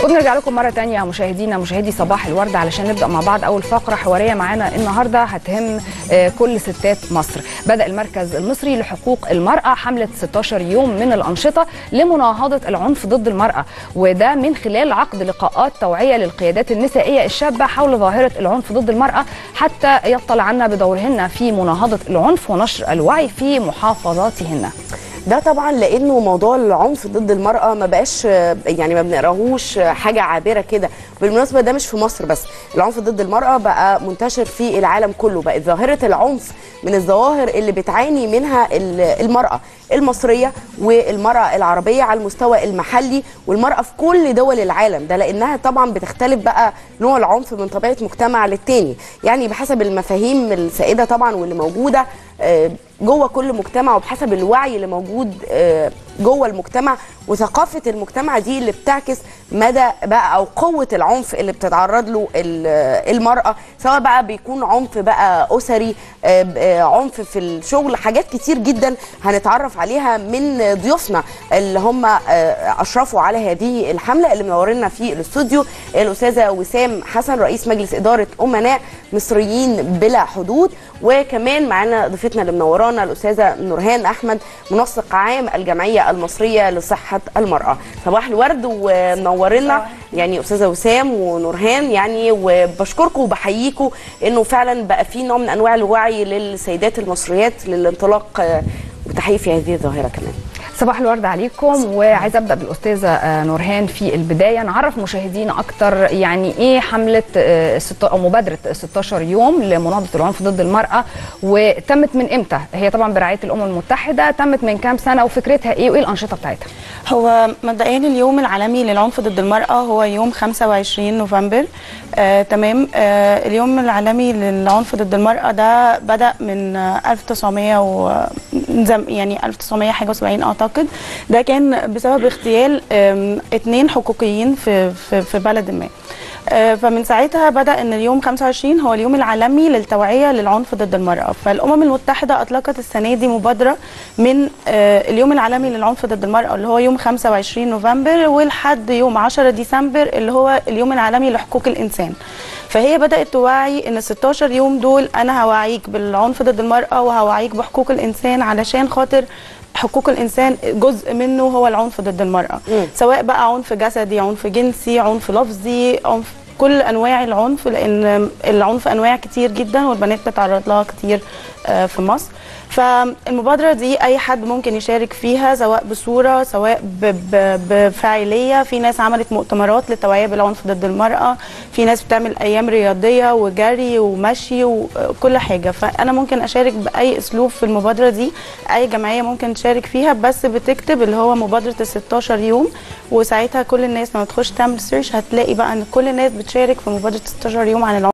وبنرجع لكم مرة تانية مشاهدينا مشاهدي صباح الورد علشان نبدأ مع بعض أول فقرة حوارية معانا النهاردة هتهم آه، كل ستات مصر بدأ المركز المصري لحقوق المرأة حملة 16 يوم من الأنشطة لمناهضة العنف ضد المرأة وده من خلال عقد لقاءات توعية للقيادات النسائية الشابة حول ظاهرة العنف ضد المرأة حتى يطلعن بدورهن في مناهضة العنف ونشر الوعي في محافظاتهن ده طبعا لانه موضوع العنف ضد المراه ما بقاش يعني ما بنقراهوش حاجه عابره كده بالمناسبه ده مش في مصر بس العنف ضد المراه بقى منتشر في العالم كله بقت ظاهره العنف من الظواهر اللي بتعاني منها المراه المصريه والمراه العربيه على المستوى المحلي والمراه في كل دول العالم ده لانها طبعا بتختلف بقى نوع العنف من طبيعه مجتمع للتاني يعني بحسب المفاهيم السائده طبعا واللي موجوده آه، جوه كل مجتمع وبحسب الوعي اللي موجود آه، جوه المجتمع وثقافه المجتمع دي اللي بتعكس مدى بقى او قوه العنف اللي بتتعرض له ال- المراه سواء بقى بيكون عنف بقى اسري آه، آه، عنف في الشغل حاجات كتير جدا هنتعرف عليها من ضيوفنا اللي هم آه، اشرفوا على هذه الحمله اللي منورنا في الاستوديو الاستاذه وسام حسن رئيس مجلس اداره امناء مصريين بلا حدود وكمان معانا ضيفتنا اللي منورانا الاستاذه نورهان احمد منسق عام الجمعيه المصريه لصحه المراه صباح الورد ومنورنا يعني استاذه وسام ونورهان يعني وبشكركم وبحييكم انه فعلا بقى في نوع من انواع الوعي للسيدات المصريات للانطلاق آه، وتحيي في هذه الظاهره كمان صباح الورد عليكم وعايزه ابدا بالاستاذه آه، نورهان في البدايه نعرف مشاهدينا اكتر يعني ايه حمله آه، ست- او مبادره 16 يوم لمناهضه العنف ضد المراه وتمت من امتى؟ هي طبعا برعايه الامم المتحده تمت من كام سنه وفكرتها ايه وايه الانشطه بتاعتها؟ هو مبدئيا اليوم العالمي للعنف ضد المرأة هو يوم 25 نوفمبر آه، تمام آه، اليوم العالمي للعنف ضد المرأة ده بدأ من آه، 1900 و زم- يعني 1900 حاجة و70 أعتقد ده كان بسبب اغتيال آم، اتنين حقوقيين في في, في بلد ما آه، فمن ساعتها بدا ان اليوم 25 هو اليوم العالمي للتوعيه للعنف ضد المراه فالامم المتحده اطلقت السنه دي مبادره من آه، اليوم العالمي للعنف ضد المراه اللي هو يوم 25 نوفمبر ولحد يوم 10 ديسمبر اللي هو اليوم العالمي لحقوق الانسان فهي بدات توعي ان 16 يوم دول انا هوعيك بالعنف ضد المراه وهوعيك بحقوق الانسان علشان خاطر حقوق الانسان جزء منه هو العنف ضد المراه مم. سواء بقى عنف جسدي عنف جنسي عنف لفظي عنف كل انواع العنف لان العنف انواع كتير جدا والبنات بتتعرض لها كتير آه، في مصر فالمبادره دي اي حد ممكن يشارك فيها سواء بصوره سواء ب- ب- بفاعليه في ناس عملت مؤتمرات للتوعيه بالعنف ضد المراه في ناس بتعمل ايام رياضيه وجري ومشي وكل حاجه فانا ممكن اشارك باي اسلوب في المبادره دي اي جمعيه ممكن تشارك فيها بس بتكتب اللي هو مبادره ال 16 يوم وساعتها كل الناس لما تخش تعمل سيرش هتلاقي بقى ان كل الناس بتشارك في مبادره 16 يوم عن العنف